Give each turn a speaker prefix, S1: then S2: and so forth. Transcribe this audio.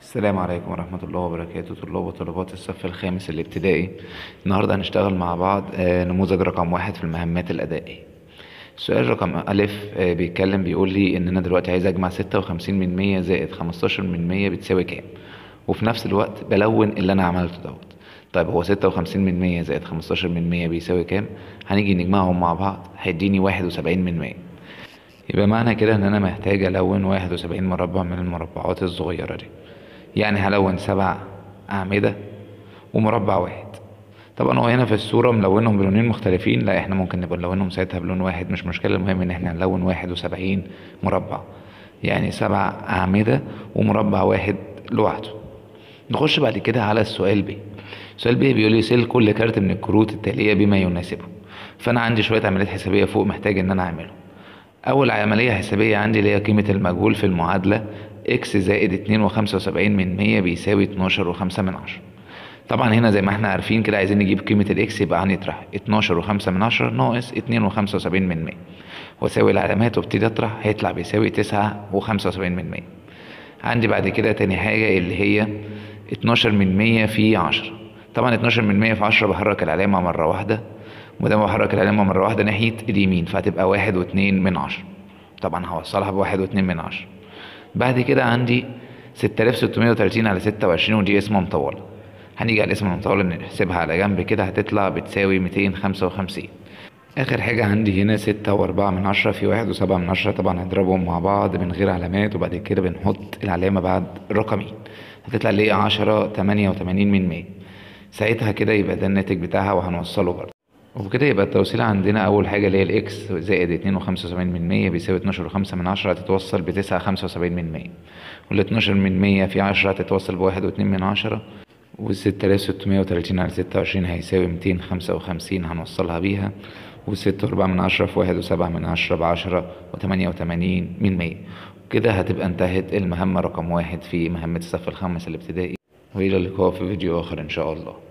S1: السلام عليكم ورحمة الله وبركاته طلاب وطالبات الصف الخامس الابتدائي النهاردة هنشتغل مع بعض آه، نموذج رقم واحد في المهمات الأدائية السؤال رقم ألف آه، بيتكلم بيقول لي إن أنا دلوقتي عايز أجمع ستة وخمسين من مية زائد خمستاشر من مية بتساوي كام وفي نفس الوقت بلون اللي أنا عملته دوت طيب هو ستة وخمسين من مية زائد خمستاشر من مية بيساوي كام هنيجي نجمعهم مع بعض هيديني واحد وسبعين من مية يبقى معنى كده ان انا محتاج الون واحد وسبعين مربع من المربعات الصغيرة دي يعني هلون سبع اعمدة ومربع واحد طبعا هو هنا في الصورة ملونهم بلونين مختلفين لا احنا ممكن نبقى نلونهم ساعتها بلون واحد مش مشكلة المهم ان احنا نلون واحد وسبعين مربع يعني سبع اعمدة ومربع واحد لوحده نخش بعد كده على السؤال ب السؤال ب بيقول لي سيل كل كارت من الكروت التالية بما يناسبه فانا عندي شوية عمليات حسابية فوق محتاج ان انا اعملهم أول عملية حسابية عندي اللي هي قيمة المجهول في المعادلة إكس زائد اتنين وخمسة وسبعين من مية بيساوي اتناشر وخمسة من عشرة طبعا هنا زي ما احنا عارفين كده عايزين نجيب قيمة الإكس يبقى هنطرح اتناشر وخمسة من عشرة ناقص اتنين وخمسة وسبعين من مية وأساوي العلامات وابتدي أطرح هيطلع بيساوي تسعة وخمسة وسبعين من مية عندي بعد كده تاني حاجة اللي هي اتناشر من مية في عشرة طبعا اتناشر من مية في عشرة بحرك العلامة مرة واحدة وده بحرك العلامة مرة واحدة ناحية اليمين فهتبقى واحد واتنين من عشرة طبعا هوصلها بواحد واتنين من عشرة بعد كده عندي ستة آلاف ستمية وتلاتين على ستة وعشرين ودي اسم مطولة هنيجي على الاسم المطولة نحسبها على جنب كده هتطلع بتساوي ميتين خمسة وخمسين آخر حاجة عندي هنا ستة وأربعة من عشرة في واحد وسبعة من عشرة طبعا هنضربهم مع بعض من غير علامات وبعد كده بنحط العلامة بعد رقمين هتطلع اللي هي عشرة تمانية وتمانين من مية ساعتها كده يبقى ده الناتج بتاعها وهنوصله برضه وبكده يبقى التوصيل عندنا أول حاجة اللي هي الإكس زائد اتنين وخمسة وسبعين من مية بيساوي اتناشر وخمسة من عشرة هتتوصل بتسعة خمسة وسبعين من مية والاتناشر من مية في عشرة هتتوصل بواحد واتنين من عشرة والستة آلاف ستمية وتلاتين على ستة وعشرين هيساوي ميتين خمسة وخمسين هنوصلها بيها والستة وأربعة من عشرة في واحد وسبعة من عشرة بعشرة وتمانية وتمانين من مية وكده هتبقى انتهت المهمة رقم واحد في مهمة الصف الخامس الابتدائي وإلى اللقاء في فيديو آخر إن شاء الله